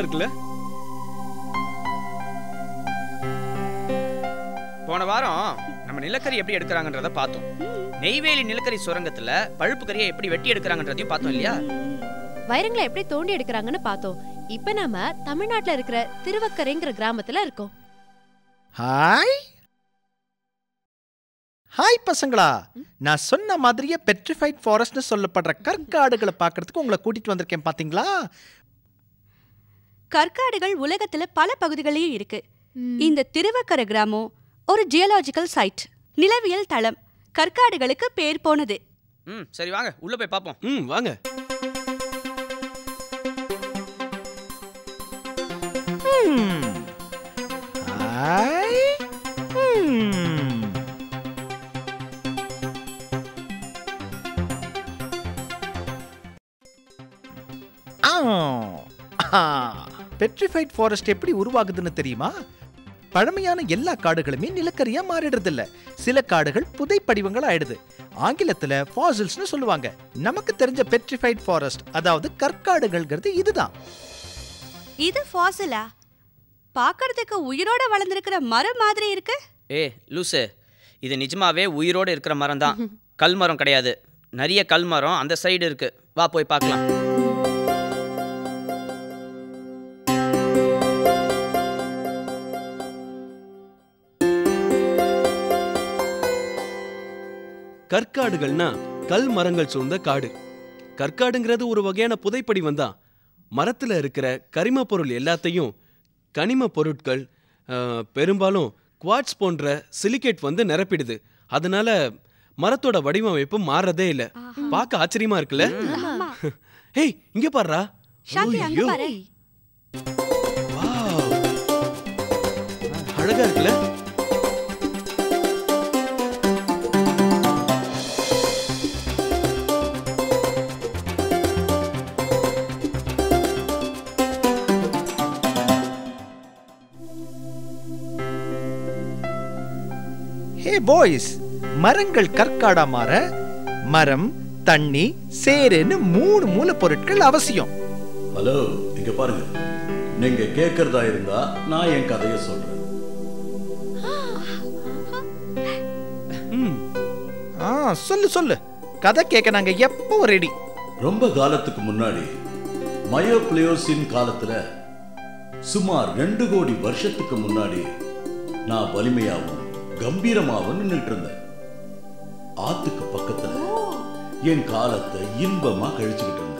இருக்குல்ல போன வாரம் நம்ம நிலக்கரி எப்படி எடுக்கிறாங்கன்றத பார்த்தோம் நெய்வேலி நிலக்கரி சுரங்கத்துல பழுப்பு கரியை எப்படி வெட்டி எடுக்கிறாங்கன்றதையும் பார்த்தோம் இல்லையா வைரங்களை எப்படி தோண்டி எடுக்கிறாங்கன்னு பார்த்தோம் இப்ப நாம தமிழ்நாட்டுல இருக்கிற திருவக்கரைங்கிற கிராமத்துல இருக்கோம் ஹாய் ஹாய் பசங்களா நான் சொன்ன மாதிரியே பெட்ரிஃபைட் ஃபாரஸ்ட்னு சொல்லப்படுற கற்காடுகளை பார்க்கறதுக்கு உங்களை கூட்டிட்டு வந்திருக்கேன் பாத்தீங்களா கற்காடுகள் உலகத்துல பல பகுதிகளிலும் இருக்கு இந்த திருவக்கர கிராமம் ஒரு ஜியலாஜிக்கல் சைட் நிலவியல் தளம் கற்காடுகளுக்கு பேர் போனது ம் சரி வாங்க உள்ள போய் பார்ப்போம் ம் வாங்க Hmm. Hi Hmm. ஆ. ஆ. பெட்ரிஃபைட் ஃபாரஸ்ட் எப்படி உருவாகுதுன்னு தெரியுமா பழமையான எல்லா காடுகளுமே நிலக்கரியா மாறிடுறது இல்ல சில காடுகள் புதை படிவங்கள் ஆயிடுது ஆங்கிலத்துல ஃபாசில்ஸ்னு சொல்லுவாங்க நமக்கு தெரிஞ்ச பெட்ரிஃபைட் ஃபாரஸ்ட் அதாவது கற்காடுகள்ங்கிறது இதுதான் இது ஃபாசிலா பார்க்கறதுக்கு உயிரோட வளர்ந்திருக்கிற மரம் மாதிரி இருக்கு ஏ லூசு இது நிஜமாவே உயிரோடு இருக்கிற மரம் தான் கல் மரம் கிடையாது நிறைய கல் மரம் அந்த சைடு இருக்கு வா போய் பார்க்கலாம் கற்காடுகள்னா கல் மரங்கள் சூழ்ந்த காடு கற்காடுங்கிறது ஒரு வகையான புதைப்படிவம் தான் மரத்துல இருக்கிற கரிம பொருள் எல்லாத்தையும் கனிம பொருட்கள் அஹ், பெரும்பாலும் குவாட்ஸ் போன்ற சிலிகேட் வந்து நிரப்பிடுது அதனால மரத்தோட வடிவமைப்பு மாறதே இல்ல பார்க்க ஆச்சரியமா இருக்குல்ல ஆமா ஹேய் இங்க பாருடா சாந்தி அங்க ஐயோ. பாரு வாவ். அழகா இருக்குல்ல ஹே பாய்ஸ் மரங்கள் கற்காடா மாற மரம் தண்ணி சேருன்னு மூணு மூலப்பொருட்கள் அவசியம் ஹலோ இங்க பாருங்க நீங்க கேட்கறதா இருந்தா நான் என் கதையை சொல்றேன் ம் ஆ சொல்லு சொல்லு கதை கேட்க நாங்க எப்போ ரெடி ரொம்ப காலத்துக்கு முன்னாடி மயோப்ளியோசின் காலத்துல சுமார் ரெண்டு கோடி வருஷத்துக்கு முன்னாடி நான் வலிமையாவும் கம்பீரமாவும் நின்னுட்டு இருந்தேன் ஆத்துக்கு பக்கத்துல என் காலத்தை இன்பமா கழிச்சுக்கிட்டு இருந்தேன்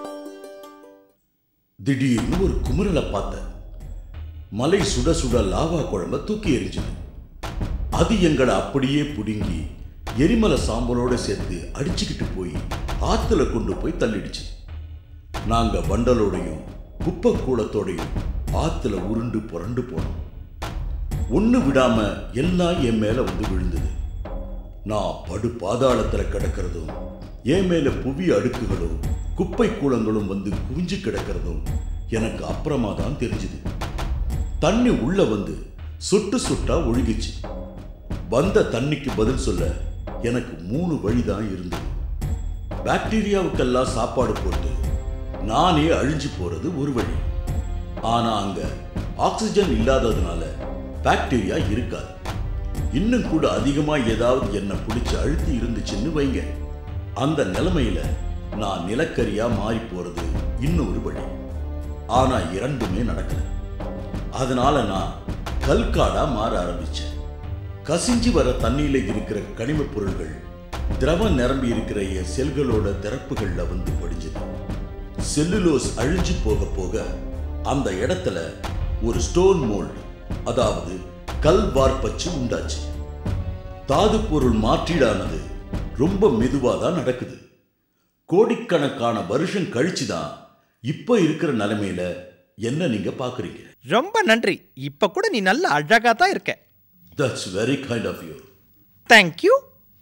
திடீர்னு ஒரு குமுறலை பார்த்தேன் மலை சுட சுட லாவா குழம்ப தூக்கி எரிஞ்சுது அது எங்களை அப்படியே புடுங்கி எரிமலை சாம்பலோட சேர்த்து அடிச்சுக்கிட்டு போய் ஆத்துல கொண்டு போய் தள்ளிடுச்சு நாங்க வண்டலோடையும் குப்பை கூளத்தோடையும் ஆத்துல உருண்டு புரண்டு போனோம் ஒண்ணு விடாம எல்லாம் என் மேல வந்து விழுந்தது நான் படு பாதாளத்துல கிடக்கிறதும் என் மேல புவி அடுக்குகளும் குப்பை கூளங்களும் வந்து குவிஞ்சு கிடக்கிறதும் எனக்கு அப்புறமா தான் தெரிஞ்சுது தண்ணி உள்ள வந்து சொட்டு சொட்டா ஒழுகிச்சு வந்த தண்ணிக்கு பதில் சொல்ல எனக்கு மூணு வழிதான் இருந்தது பாக்டீரியாவுக்கெல்லாம் சாப்பாடு போட்டு நானே அழிஞ்சு போறது ஒரு வழி ஆனா அங்க ஆக்சிஜன் இல்லாததுனால பாக்டீரியா இருக்காது இன்னும் கூட அதிகமா ஏதாவது என்ன பிடிச்சு அழுத்தி இருந்துச்சுன்னு வைங்க அந்த நிலைமையில நான் நிலக்கரியா மாறி போறது இன்னொரு வழி ஆனா இரண்டுமே நடக்கல அதனால நான் கல்காடா மாற ஆரம்பிச்சேன் கசிஞ்சு வர தண்ணியில இருக்கிற கனிமப் பொருள்கள் திரவம் நிரம்பி இருக்கிற என் செல்களோட திறப்புகள்ல வந்து படிஞ்சது செல்லுலோஸ் அழிஞ்சு போக போக அந்த இடத்துல ஒரு ஸ்டோன் மோல்டு அதாவது கல் வார்ப்பச்சு உண்டாச்சு தாது பொருள் மாற்றீடானது ரொம்ப மெதுவா தான் நடக்குது கோடிக்கணக்கான வருஷம் கழிச்சு தான் இப்ப இருக்கிற நிலைமையில என்ன நீங்க பாக்குறீங்க ரொம்ப நன்றி இப்ப கூட நீ நல்ல அழகா தான் இருக்க that's very kind of you thank you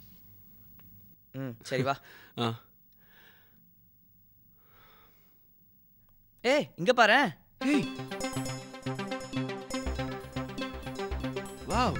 ம் சரி வா ஆ ஏய் இங்க பாரு ஹேய் வாவ்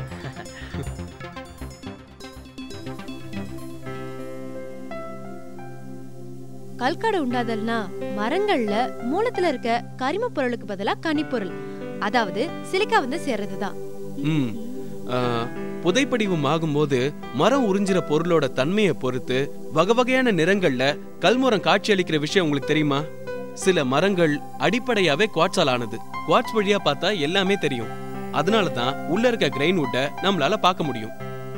கல்காடு உண்டாதல்னா மரங்கள்ல மூலத்துல இருக்க கரிம பொருளுக்கு பதிலா கனிப்பொருள் அதாவது சிலிக்கா வந்து சேர்றதுதான் ம் ஆ, புதைப்படிவம் ஆகும்போது மரம் உறிஞ்சிற பொருளோட தன்மையை பொறுத்து வகை வகையான நிறங்கள்ல கல்முரம் காட்சியளிக்கிற விஷயம் உங்களுக்கு தெரியுமா சில மரங்கள் அடிப்படையாவே குவாட்ஸால் ஆனது குவாட்ஸ் வழியா பார்த்தா எல்லாமே தெரியும் அதனால தான் உள்ள இருக்க கிரெயின் வுட்டை நம்மளால பார்க்க முடியும்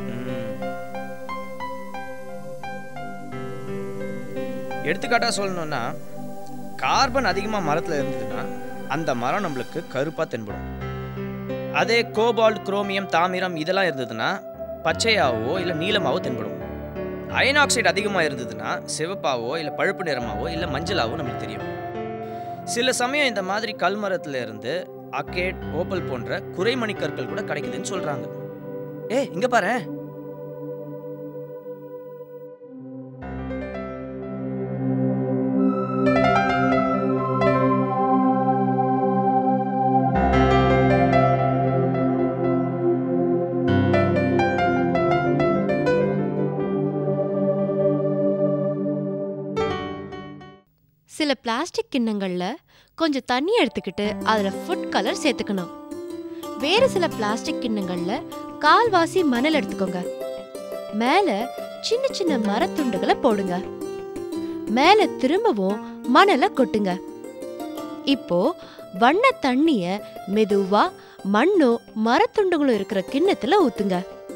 எடுத்துக்காட்டாக சொல்லணும்னா கார்பன் அதிகமாக மரத்தில் இருந்ததுன்னா அந்த மரம் நம்மளுக்கு கருப்பாக தென்படும் அதே கோபால்ட் குரோமியம் தாமிரம் இதெல்லாம் இருந்ததுன்னா பச்சையாவோ இல்லை நீலமாவோ தென்படும் அயன் ஆக்சைடு அதிகமாக இருந்ததுன்னா சிவப்பாவோ இல்லை பழுப்பு நிறமாவோ இல்லை மஞ்சளாவோ நம்மளுக்கு தெரியும் சில சமயம் இந்த மாதிரி கல்மரத்துல இருந்து அக்கேட் ஓப்பல் போன்ற குறைமணி கற்கள் கூட கிடைக்குதுன்னு சொல்றாங்க ஏ இங்க பாரு சில பிளாஸ்டிக் கிண்ணங்கள்ல கொஞ்சம் தண்ணி எடுத்துக்கிட்டு அதுல ஃபுட் கலர் சேர்த்துக்கணும் வேறு சில பிளாஸ்டிக் கிண்ணங்கள்ல கால்வாசி மணல் எடுத்துக்கோங்க மேல சின்ன சின்ன மரத்துண்டுகளை போடுங்க மேல திரும்பவும் மணலை கொட்டுங்க இப்போ வண்ண தண்ணிய மெதுவா மண்ணும் மரத்துண்டுகளும் இருக்கிற கிண்ணத்துல ஊத்துங்க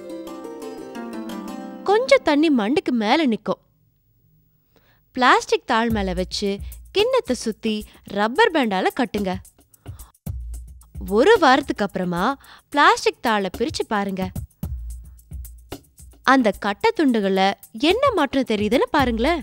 கொஞ்சம் தண்ணி மண்டுக்கு மேல நிக்கும் பிளாஸ்டிக் தாள் மேல வச்சு கிண்ணத்தை சுத்தி ரப்பர் பேண்டால கட்டுங்க ஒரு வாரத்துக்கு அப்புறமா பிளாஸ்டிக் தாளை பிரிச்சு பாருங்க அந்த கட்டை துண்டுகள்ல என்ன மாற்றம் தெரியுதுன்னு பாருங்களேன்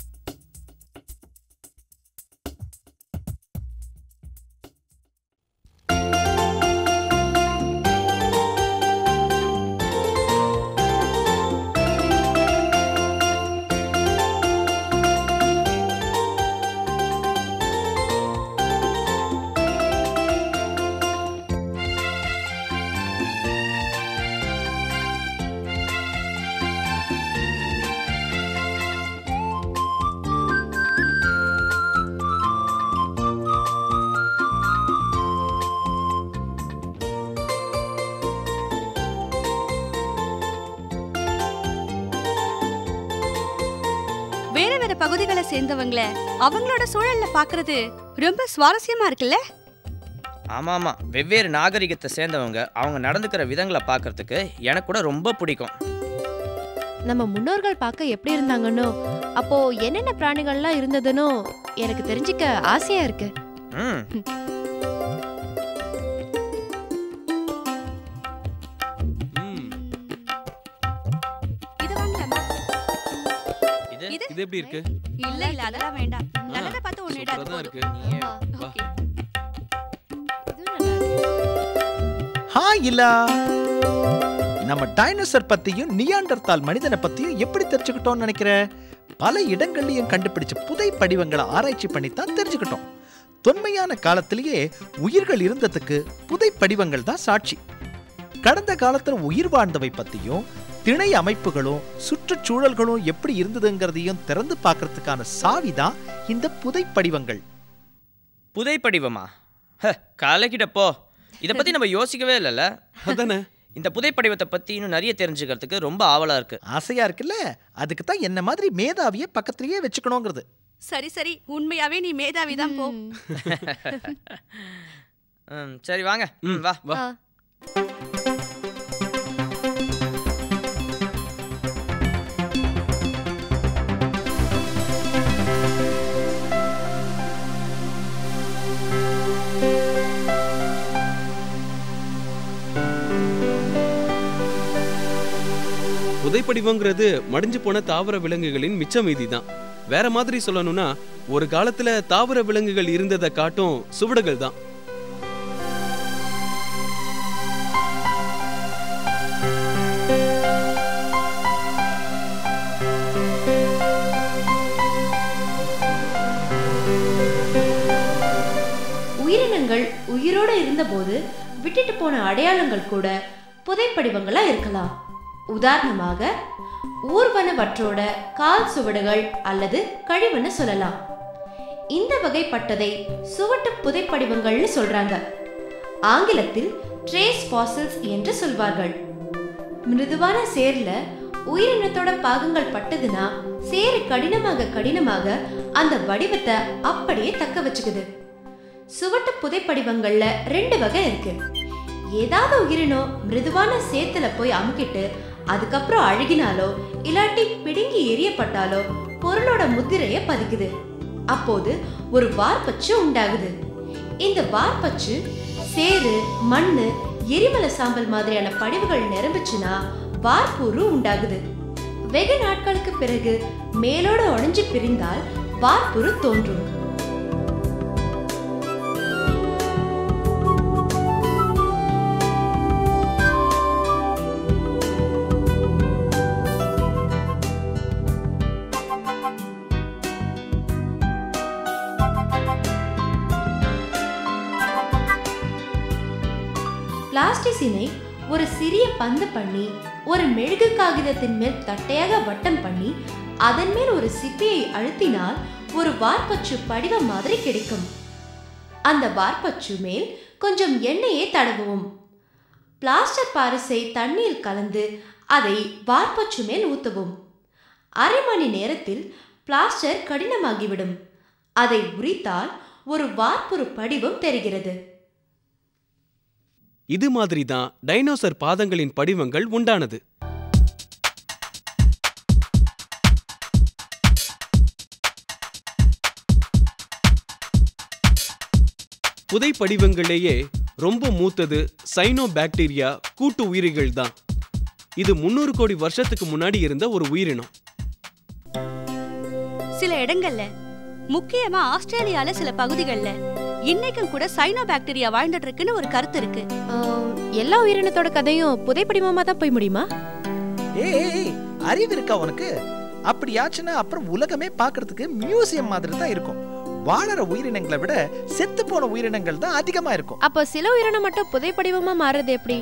வேற வேற பகுதிகளை சேர்ந்தவங்கள அவங்களோட சூழல்ல பாக்குறது ரொம்ப சுவாரஸ்யமா இருக்குல்ல ஆமாம் ஆமாம் வெவ்வேறு நாகரிகத்தை சேர்ந்தவங்க அவங்க நடந்துக்கிற விதங்களை பார்க்கறதுக்கு எனக்கு கூட ரொம்ப பிடிக்கும் நம்ம முன்னோர்கள் பார்க்க எப்படி இருந்தாங்கன்னோ அப்போ என்னென்ன பிராணிகள்லாம் இருந்ததுன்னோ எனக்கு தெரிஞ்சுக்க ஆசையா இருக்கு ம் ம், இது வாங்கலாமா இது இது இது எப்படி இருக்கு இல்ல இல்ல அதெல்லாம் வேண்டாம் நல்லத பார்த்து ஒன்னு சூப்பரா இடாது தான் போதும் இருக்கு நீயே வா. ஓகே இதுவும் நல்லா இருக்கு. ஹாய் இல்லா நம்ம டைனோசர் பத்தியும் நியாண்டர்தால் மனிதனை பத்தியும் எப்படி தெரிஞ்சுக்கிட்டோம்னு நினைக்கிற பல இடங்கள்லயும் கண்டுபிடிச்ச புதை படிவங்களை ஆராய்ச்சி பண்ணி தான் தெரிஞ்சுக்கிட்டோம் தொன்மையான காலத்திலேயே உயிர்கள் இருந்ததுக்கு புதை படிவங்கள் தான் சாட்சி கடந்த காலத்துல உயிர் வாழ்ந்தவை பத்தியும் திணை அமைப்புகளும் சுற்றுச்சூழல்களும் எப்படி இருந்ததுங்கிறதையும் திறந்து பார்க்கறதுக்கான சாவி தான் இந்த புதை படிவங்கள் புதைப்படிவமா ஹ கலக்கிட்ட போ இதை பற்றி நம்ம யோசிக்கவே இல்லைல்ல அதானே இந்த புதைப்படிவத்தை பற்றி இன்னும் நிறைய தெரிஞ்சுக்கிறதுக்கு ரொம்ப ஆவலாக இருக்கு ஆசையா இருக்குல்ல அதுக்கு தான் என்ன மாதிரி மேதாவிய பக்கத்திலேயே வச்சுக்கணுங்கிறது சரி சரி உண்மையாவே நீ மேதாவி தான் போ ம். ம் சரி வாங்க ம் வா வா ஆ. புதைப்படிவங்கிறது மடிஞ்சு போன தாவர விலங்குகளின் மிச்ச மீதி தான் வேற மாதிரி சொல்லணும்னா ஒரு காலத்துல தாவர விலங்குகள் இருந்ததை காட்டும் சுவடுகள் தான் உயிரினங்கள் உயிரோட இருந்தபோது விட்டுட்டு போன அடையாளங்கள் கூட புதைப்படிவங்களா இருக்கலாம் உதாரணமாக ஊர்வன வற்றோட கால் சுவடுகள் அல்லது கழிவுன்னு சொல்லலாம் இந்த வகைப்பட்டதை சுவட்டு புதைப்படிவங்கள்னு சொல்றாங்க ஆங்கிலத்தில் ட்ரேஸ் ஃபாசில்ஸ் என்று சொல்வார்கள் மிருதுவான சேர்ல உயிரினத்தோட பாகங்கள் பட்டதுன்னா சேரு கடினமாக கடினமாக அந்த வடிவத்தை அப்படியே தக்க வச்சுக்குது சுவட்டு புதைப்படிவங்கள்ல ரெண்டு வகை இருக்கு ஏதாவது உயிரினம் மிருதுவான சேத்துல போய் அமுக்கிட்டு அதுக்கப்புறம் அழுகினாலோ இல்லாட்டி பிடுங்கி எரியப்பட்டாலோ பொருளோட முத்திரைய பதிக்குது அப்போது ஒரு வார்ப்பச்சு உண்டாகுது இந்த வார்ப்பச்சு சேறு மண்ணு எரிமலை சாம்பல் மாதிரியான படிவுகள் நிரம்புச்சுன்னா வார்ப்புரு உண்டாகுது வெகு நாட்களுக்கு பிறகு மேலோட உடைஞ்சு பிரிந்தால் வார்ப்புரு தோன்றும் பிளாஸ்டிசினை ஒரு சிறிய பந்து பண்ணி ஒரு மெழுகு காகிதத்தின் மேல் தட்டையாக வட்டம் பண்ணி அதன் மேல் ஒரு சிப்பியை அழுத்தினால் ஒரு வார்ப்பச்சு படிவம் மாதிரி கிடைக்கும் அந்த வார்ப்பச்சு மேல் கொஞ்சம் எண்ணெயை தடவுவோம் பிளாஸ்டர் பாரிஸை தண்ணீர் கலந்து அதை வார்ப்பச்சு மேல் ஊற்றவும் அரை மணி நேரத்தில் பிளாஸ்டர் கடினமாகிவிடும் அதை உரித்தால் ஒரு வார்ப்புரு படிவம் தெரிகிறது இது மாதிரி தான் டைனோசர் பாதங்களின் படிவங்கள் உண்டானது புதை படிவங்களிலேயே ரொம்ப மூத்தது சைனோ பாக்டீரியா கூட்டு உயிரிகள் தான் இது முன்னூறு கோடி வருஷத்துக்கு முன்னாடி இருந்த ஒரு உயிரினம் சில இடங்கள்ல முக்கியமா ஆஸ்திரேலியால சில பகுதிகள்ல இன்னைக்கும் கூட சைனோ பாக்டீரியா வாழ்ந்துட்டு இருக்குன்னு ஒரு கருத்து இருக்கு ஆஹ், எல்லா உயிரினத்தோட கதையும் புதைப்படிவமா தான் போய் முடியுமா ஏய் ஏய், ஏய், அறிவு இருக்கா உனக்கு அப்படியாச்சுன்னா அப்புறம் உலகமே பார்க்கிறதுக்கு மியூசியம் மாதிரி தான் இருக்கும் வாழற உயிரினங்களை விட செத்து போன உயிரினங்கள் தான் அதிகமா இருக்கும் அப்போ சில உயிரினம் மட்டும் புதைப்படிவமா மாறுறது எப்படி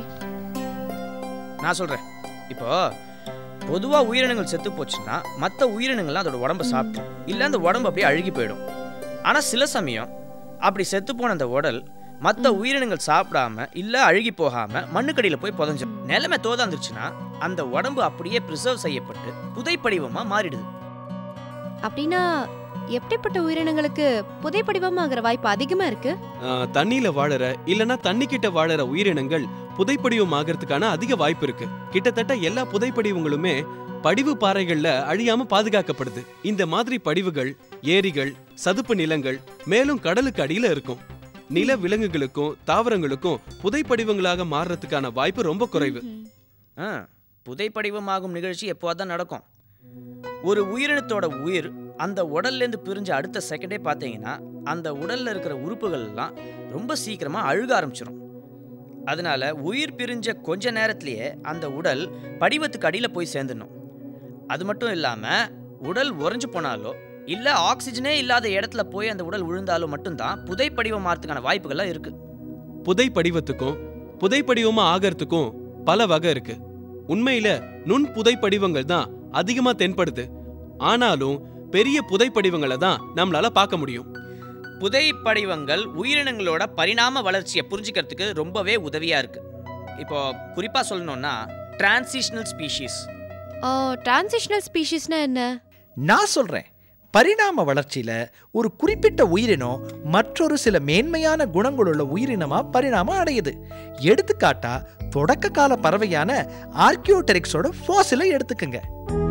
நான் சொல்கிறேன் இப்போ பொதுவாக உயிரினங்கள் செத்து போச்சுன்னா மற்ற உயிரினங்கள்லாம் அதோட உடம்ப சாப்பிடும் இல்லை அந்த உடம்பு அப்படியே அழுகி போயிடும் ஆனால் சில சமயம் அப்படி செத்து போன அந்த உடல் மற்ற உயிரினங்கள் சாப்பிடாம இல்லை அழுகி போகாம மண்ணுக்கடியில் போய் புதஞ்சிடும் நிலைமை தோதாந்துருச்சுன்னா அந்த உடம்பு அப்படியே ப்ரிசர்வ் செய்யப்பட்டு புதைப்படிவமாக மாறிடுது அப்படின்னா எப்படிப்பட்ட உயிரினங்களுக்கு புதைப்படிவமாகிற வாய்ப்பு அதிகமா இருக்கு ஆஹ், தண்ணியில வாழற இல்லனா தண்ணி கிட்ட வாழற உயிரினங்கள் புதைப்படிவம் ஆகிறதுக்கான அதிக வாய்ப்பு இருக்கு கிட்டத்தட்ட எல்லா புதைப்படிவங்களுமே படிவு பாறைகள்ல அழியாம பாதுகாக்கப்படுது இந்த மாதிரி படிவுகள் ஏரிகள் சதுப்பு நிலங்கள் மேலும் கடலுக்கு அடியில இருக்கும் நில விலங்குகளுக்கும் தாவரங்களுக்கும் புதைப்படிவங்களாக மாறுறதுக்கான வாய்ப்பு ரொம்ப குறைவு ஆ புதைப்படிவமாகும் நிகழ்ச்சி எப்போது தான் நடக்கும் ஒரு உயிரினத்தோட உயிர் அந்த உடல்லேருந்து பிரிஞ்ச அடுத்த செகண்டே பார்த்தீங்கன்னா அந்த உடல்ல இருக்கிற உறுப்புகள் எல்லாம் ரொம்ப சீக்கிரமா அழுக ஆரம்பிச்சிடும் அதனால உயிர் பிரிஞ்ச கொஞ்ச நேரத்திலேயே அந்த உடல் படிவத்துக்கு அடியில் போய் சேர்ந்துடணும் அது மட்டும் இல்லாமல் உடல் உறைஞ்சு போனாலோ இல்லை ஆக்சிஜனே இல்லாத இடத்துல போய் அந்த உடல் விழுந்தாலோ மட்டும்தான் புதைப்படிவம் மாறதுக்கான வாய்ப்புகள்லாம் இருக்கு புதைப்படிவத்துக்கும் புதைப்படிவமா ஆகறதுக்கும் பல வகை இருக்கு உண்மையில நுண் புதைப்படிவங்கள் தான் அதிகமா தென்படுது ஆனாலும் பெரிய புதைப்படிவங்களை தான் நம்மளால பார்க்க முடியும் புதைப்படிவங்கள் உயிரினங்களோட பரிணாம வளர்ச்சியை புரிஞ்சுக்கிறதுக்கு ரொம்பவே உதவியா இருக்கு இப்போ குறிப்பா சொல்லணும்னா டிரான்சிஷனல் ஸ்பீஷீஸ் டிரான்சிஷனல் ஸ்பீஷிஸ்னா என்ன நான் சொல்றேன் பரிணாம வளர்ச்சியில ஒரு குறிப்பிட்ட உயிரினம் மற்றொரு சில மேன்மையான குணங்களுள்ள உயிரினமா பரிணாமம் அடையுது எடுத்துக்காட்டா தொடக்க கால பறவையான ஆர்கியோடெரிக்ஸோட ஃபாசிலை எடுத்துக்கங்க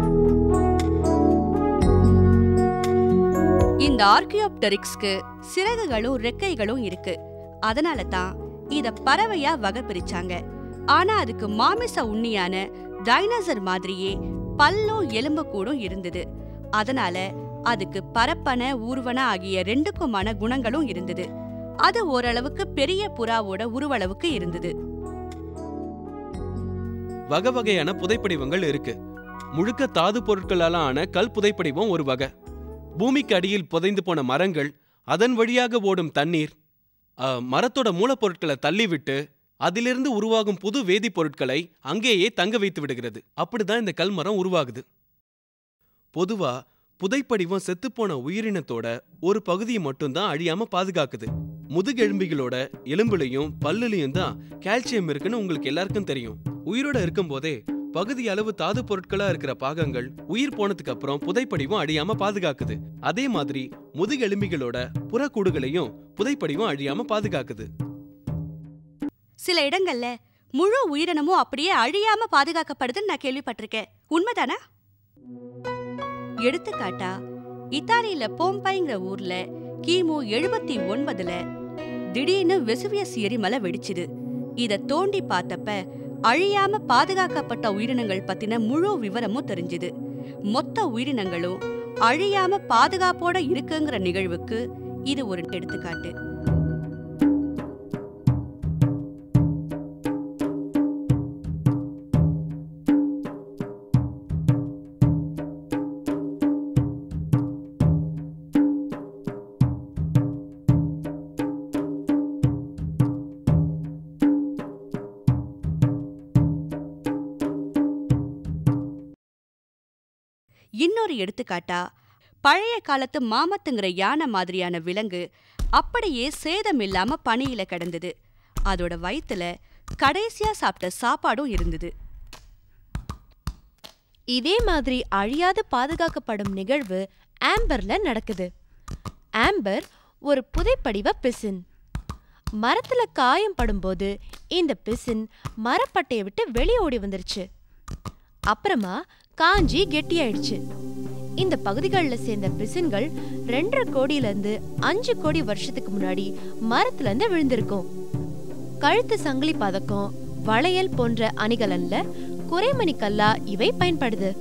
இந்த ஆர்கியோப்டெரிக்ஸ்க்கு சிறகுகளும் ரெக்கைகளும் இருக்கு அதனால தான் இத பறவையா வகை பிரிச்சாங்க ஆனா அதுக்கு மாமிச உண்ணியான டைனோசர் மாதிரியே பல்லும் எலும்புக்கூடும் இருந்தது அதனால அதுக்கு பரப்பன ஊர்வன ஆகிய ரெண்டுக்குமான குணங்களும் இருந்தது அது ஓரளவுக்கு பெரிய புறாவோட உருவளவுக்கு இருந்தது வகை வகையான புதைப்படிவங்கள் இருக்கு முழுக்க தாது பொருட்களால ஆன கல் புதைப்படிவம் ஒரு வகை பூமிக்கு அடியில் புதைந்து போன மரங்கள் அதன் வழியாக ஓடும் தண்ணீர் ஆ, மரத்தோட மூலப்பொருட்களை தள்ளிவிட்டு அதிலிருந்து உருவாகும் புது வேதிப்பொருட்களை அங்கேயே தங்க வைத்து விடுகிறது அப்படிதான் இந்த கல்மரம் உருவாகுது பொதுவா புதைப்படிவம் செத்துப்போன உயிரினத்தோட ஒரு பகுதியை மட்டும்தான் அழியாம பாதுகாக்குது முதுகெலும்பிகளோட எலும்புலையும் பல்லுலையும் தான் கால்சியம் இருக்குன்னு உங்களுக்கு எல்லாருக்கும் தெரியும் உயிரோட இருக்கும்போதே பகுதி அளவு தாது பொருட்களா இருக்கிற பாகங்கள் உயிர் போனதுக்கு அப்புறம் புதைப்படிவம் அழியாம பாதுகாக்குது அதே மாதிரி முதுகெலும்பிகளோட புறக்கூடுகளையும் புதைப்படிவம் அழியாம பாதுகாக்குது சில இடங்கள்ல முழு உயிரினமும் அப்படியே அழியாம பாதுகாக்கப்படுதுன்னு நான் கேள்விப்பட்டிருக்கேன் உண்மைதானா எடுத்துக்காட்டா இத்தாலியில போம்பைங்கிற ஊர்ல கிமு எழுபத்தி ஒன்பதுல திடீர்னு வெசுவியஸ் எரிமலை வெடிச்சுது இத தோண்டி பார்த்தப்ப அழியாம பாதுகாக்கப்பட்ட உயிரினங்கள் பத்தின முழு விவரமும் தெரிஞ்சுது மொத்த உயிரினங்களும் அழியாம பாதுகாப்போட இருக்குங்கிற நிகழ்வுக்கு இது ஒரு எடுத்துக்காட்டு இன்னொரு எடுத்துக்காட்டா பழைய காலத்து மாமத்துங்கிற யானை மாதிரியான விலங்கு அப்படியே சேதம் இல்லாம பனியில கிடந்தது அதோட வயித்துல கடைசியா சாப்பிட்ட சாப்பாடும் இருந்தது இதே மாதிரி அழியாது பாதுகாக்கப்படும் நிகழ்வு ஆம்பர்ல நடக்குது ஆம்பர் ஒரு புதைப்படிவ பிசின் மரத்துல காயம் படும்போது இந்த பிசின் மரப்பட்டையை விட்டு வெளியே ஓடி வந்துருச்சு அப்புறமா காஞ்சி கெட்டியாயிடுச்சு இந்த பகுதிகளில் சேர்ந்த பிசின்கள் ரெண்டரை கோடியில இருந்து அஞ்சு கோடி வருஷத்துக்கு முன்னாடி மரத்துல இருந்து விழுந்திருக்கும் கழுத்து சங்கிலி பதக்கம் வளையல் போன்ற அணிகலன்ல குறைமணி கல்லா இவை பயன்படுது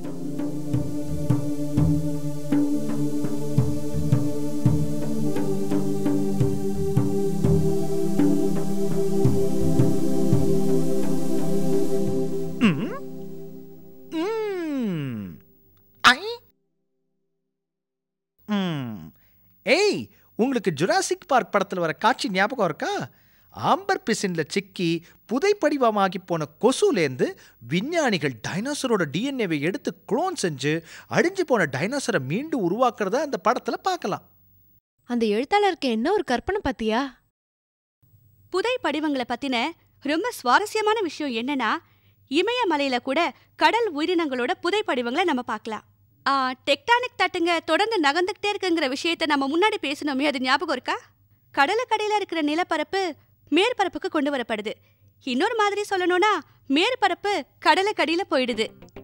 ம். ம். ஐ. ம். ஏய் உங்களுக்கு ஜுராசிக் பார்க் படத்தில் வர காட்சி ஞாபகம் இருக்கா ஆம்பர் பிசின்ல சிக்கி புதைப்படிவமாகி போன கொசுலேருந்து விஞ்ஞானிகள் டைனோசரோட டிஎன்ஏவை எடுத்து குளோன் செஞ்சு அழிஞ்சு போன டைனோசரை மீண்டும் உருவாக்குறத அந்த படத்தில் பார்க்கலாம் அந்த எழுத்தாளருக்கு என்ன ஒரு கற்பனை பத்தியா புதை படிவங்களை பத்தின ரொம்ப சுவாரஸ்யமான விஷயம் என்னன்னா இமயமலையில கூட கடல் உயிரினங்களோட புதை படிவங்களை நம்ம பார்க்கலாம் ஆ, டெக்டானிக் தட்டுங்க தொடர்ந்து நகர்ந்துகிட்டே இருக்குங்கிற விஷயத்த நம்ம முன்னாடி பேசினோமே அது ஞாபகம் இருக்கா கடலுக்கடியில இருக்கிற நிலப்பரப்பு மேற்பரப்புக்கு கொண்டு வரப்படுது இன்னொரு மாதிரி சொல்லணும்னா மேற்பரப்பு கடலுக்கடியில போயிடுது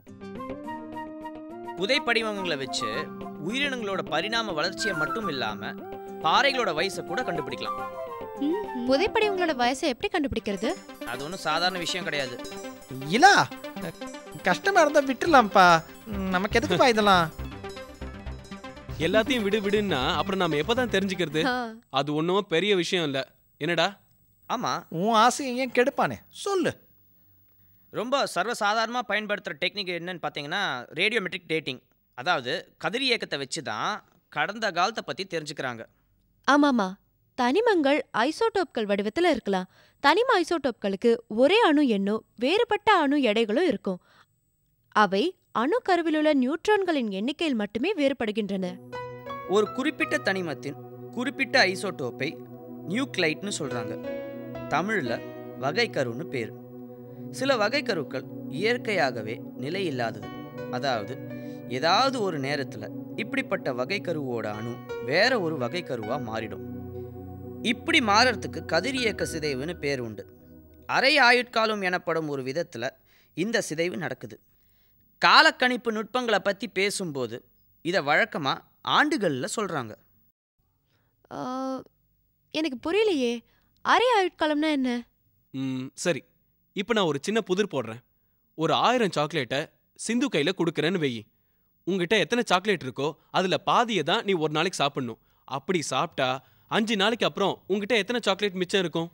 புதைப்படிவங்களை வச்சு உயிரினங்களோட பரிணாம வளர்ச்சியை மட்டும் இல்லாம பாறைகளோட வயசை கூட கண்டுபிடிக்கலாம் ம்ஹும். புதைப்படிவங்களோட வயசை எப்படி கண்டுபிடிக்கிறது அது ஒன்றும் சாதாரண விஷயம் கிடையாது இல்லா கஷ்டமா இருந்தா விட்டுலாம்ப்பா ம், நமக்கு எதுக்குப்பா இதெல்லாம் எல்லாத்தையும் விடு விடுன்னா அப்புறம் நாம எப்பதான் தெரிஞ்சுக்கிறது அது ஒன்றும் பெரிய விஷயம் இல்ல என்னடா ஆமா உன் ஆசையை ஏன் கெடுப்பானே சொல்லு ரொம்ப சர்வசாதாரணமாக பயன்படுத்துகிற டெக்னிக் என்னன்னு பார்த்தீங்கன்னா ரேடியோமெட்ரிக் டேட்டிங் அதாவது கதிர் இயக்கத்தை வச்சு தான் கடந்த காலத்தை பற்றி தெரிஞ்சுக்கிறாங்க ஆமாமா தனிமங்கள் ஐசோடோப்கள் வடிவத்துல இருக்கலாம் தனிம ஐசோடோப்களுக்கு ஒரே அணு எண்ணும் வேறுபட்ட அணு எடைகளும் இருக்கும் அவை அணு கருவிலுள்ள நியூட்ரான்களின் எண்ணிக்கையில் மட்டுமே வேறுபடுகின்றன ஒரு குறிப்பிட்ட தனிமத்தின் குறிப்பிட்ட ஐசோடோப்பை நியூக்ளைட்னு சொல்கிறாங்க தமிழில் வகைக்கருன்னு பேர் சில வகைக்கருக்கள் இயற்கையாகவே நிலையில்லாதது அதாவது ஏதாவது ஒரு நேரத்தில் இப்படிப்பட்ட வகைக்கருவோட அணு வேற ஒரு வகைக்கருவா மாறிடும் இப்படி மாறறதுக்கு கதிரியக்க சிதைவுன்னு பேர் உண்டு அரை ஆயுட்காலம் எனப்படும் ஒரு விதத்தில் இந்த சிதைவு நடக்குது காலக்கணிப்பு நுட்பங்களை பற்றி பேசும்போது இதை வழக்கமாக ஆண்டுகளில் சொல்கிறாங்க ஆ, எனக்கு புரியலையே அரை ஆயுட்காலம்னா என்ன ம் சரி இப்போ நான் ஒரு சின்ன புதிர் போடுறேன் ஒரு ஆயிரம் சாக்லேட்டை சிந்து கையில் கொடுக்குறேன்னு வெயி உங்ககிட்ட எத்தனை சாக்லேட் இருக்கோ அதில் பாதியை தான் நீ ஒரு நாளைக்கு சாப்பிடணும் அப்படி சாப்பிட்டா அஞ்சு நாளைக்கு அப்புறம் உங்ககிட்ட எத்தனை சாக்லேட் மிச்சம் இருக்கும்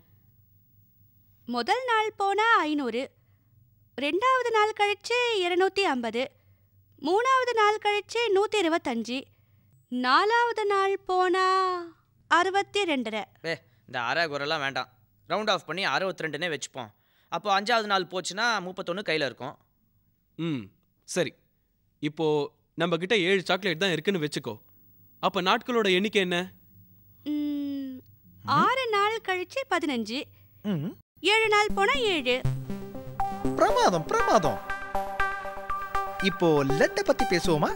முதல் நாள் போனா ஐநூறு ரெண்டாவது நாள் கழிச்சு இருநூத்தி ஐம்பது மூணாவது நாள் கழிச்சு நூற்றி இருபத்தஞ்சு நாலாவது நாள் போனா அறுபத்தி ரெண்டரை ஏ இந்த அரை குறைலாம் வேண்டாம் ரவுண்ட் ஆஃப் பண்ணி அறுபத்தி ரெண்டுனே வச்சுப்போம் அப்போ அஞ்சாவது நாள் போச்சுன்னா முப்பத்தொன்று கையில் இருக்கும் ம் சரி இப்போ நம்ம கிட்ட ஏழு சாக்லேட் தான் இருக்குன்னு வச்சுக்கோ அப்ப நாட்களோட எண்ணிக்கை என்ன ம், ஆறு நாள் கழிச்சு பதினஞ்சு ம், ஏழு நாள் போனா ஏழு பிரமாதம் பிரமாதம் இப்போ லட்டை பத்தி பேசுவோமா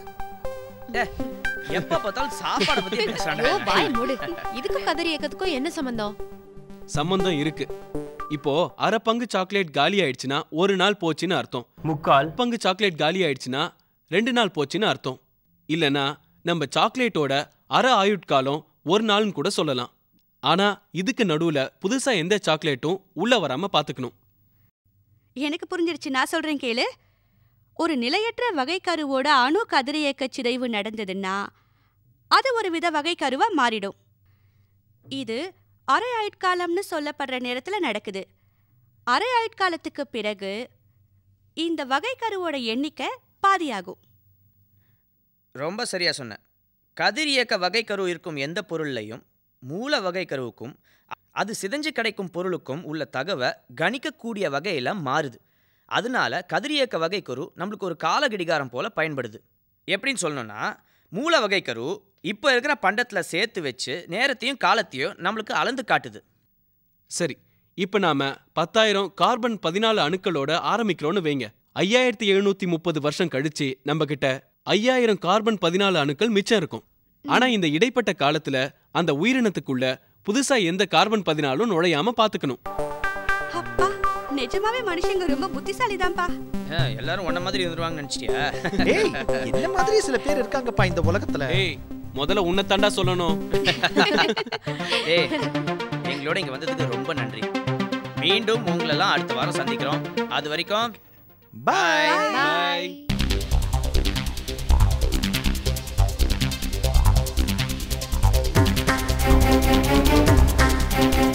எப்ப பார்த்தாலும் சாப்பாடை பத்தி ஐயோ பேசுறாங்க வாய் மூடு இதுக்கும் கதிர் இயக்கத்துக்கும் என்ன சம்பந்தம் சம்பந்தம் இருக்கு இப்போ அரை பங்கு சாக்லேட் காலி ஆயிடுச்சுன்னா ஒரு நாள் போச்சுன்னு அர்த்தம் முக்கால் பங்கு சாக்லேட் காலி ஆயிடுச்சுன்னா ரெண்டு நாள் போச்சுன்னு அர்த்தம் இல்லனா நம்ம சாக்லேட்டோட அரை ஆயுட்காலம் ஒரு நாள்னு கூட சொல்லலாம் ஆனா இதுக்கு நடுவுல புதுசா எந்த சாக்லேட்டும் உள்ள வராம பாத்துக்கணும் எனக்கு புரிஞ்சிருச்சு நான் சொல்றேன் கேளு ஒரு நிலையற்ற வகைக்கருவோட அணு கதிரியக்க சிதைவு நடந்ததுன்னா அது ஒரு வித வகைக்கருவா மாறிடும் இது அரை ஆயுட்காலம்னு சொல்லப்படுற நேரத்துல நடக்குது அரை ஆயுட்காலத்துக்கு பிறகு இந்த வகைக்கருவோட எண்ணிக்கை பாதியாகும் ரொம்ப சரியா சொன்ன கதிரியக்க வகைக்கரு இருக்கும் எந்த பொருள்லையும் மூல வகைக்கருவுக்கும் அது சிதைஞ்சு கிடைக்கும் பொருளுக்கும் உள்ள தகவை கணிக்கக்கூடிய வகையில் மாறுது அதனால கதிரியக்க வகைக்கரு நம்மளுக்கு ஒரு கால கடிகாரம் போல பயன்படுது எப்படின்னு சொல்லணும்னா மூல வகைக்கரு இப்போ இருக்கிற பண்டத்தில் சேர்த்து வச்சு நேரத்தையும் காலத்தையும் நம்மளுக்கு அளந்து காட்டுது சரி இப்ப நாம பத்தாயிரம் கார்பன் பதினாலு அணுக்களோட ஆரம்பிக்கிறோம்னு வைங்க ஐயாயிரத்தி எழுநூத்தி முப்பது வருஷம் கழிச்சு நம்ம கிட்ட ஐயாயிரம் கார்பன் பதினாலு அணுக்கள் மிச்சம் இருக்கும் ஆனா இந்த இடைப்பட்ட காலத்துல அந்த உயிரினத்துக்குள்ள புதுசா எந்த கார்பன் பதினாலும் நுழையாம பாத்துக்கணும் அப்பா நிஜமாவே மனுஷங்க ரொம்ப புத்திசாலிதான்ப்பா ஆ, எல்லாரும் ஒன்ன மாதிரி இருந்துருவாங்கன்னு நினச்சிட்டியா ஏய் என்ன மாதிரி சில பேர் இருக்காங்கப்பா இந்த உலகத்துல ஏய் முதல்ல உன்னைத்தாண்டா சொல்லணும் ஏய் எங்களோட இங்கே வந்ததுக்கு ரொம்ப நன்றி மீண்டும் உங்களெல்லாம் அடுத்த வாரம் சந்திக்கிறோம் அது வரைக்கும் பாய் பாய் Bye.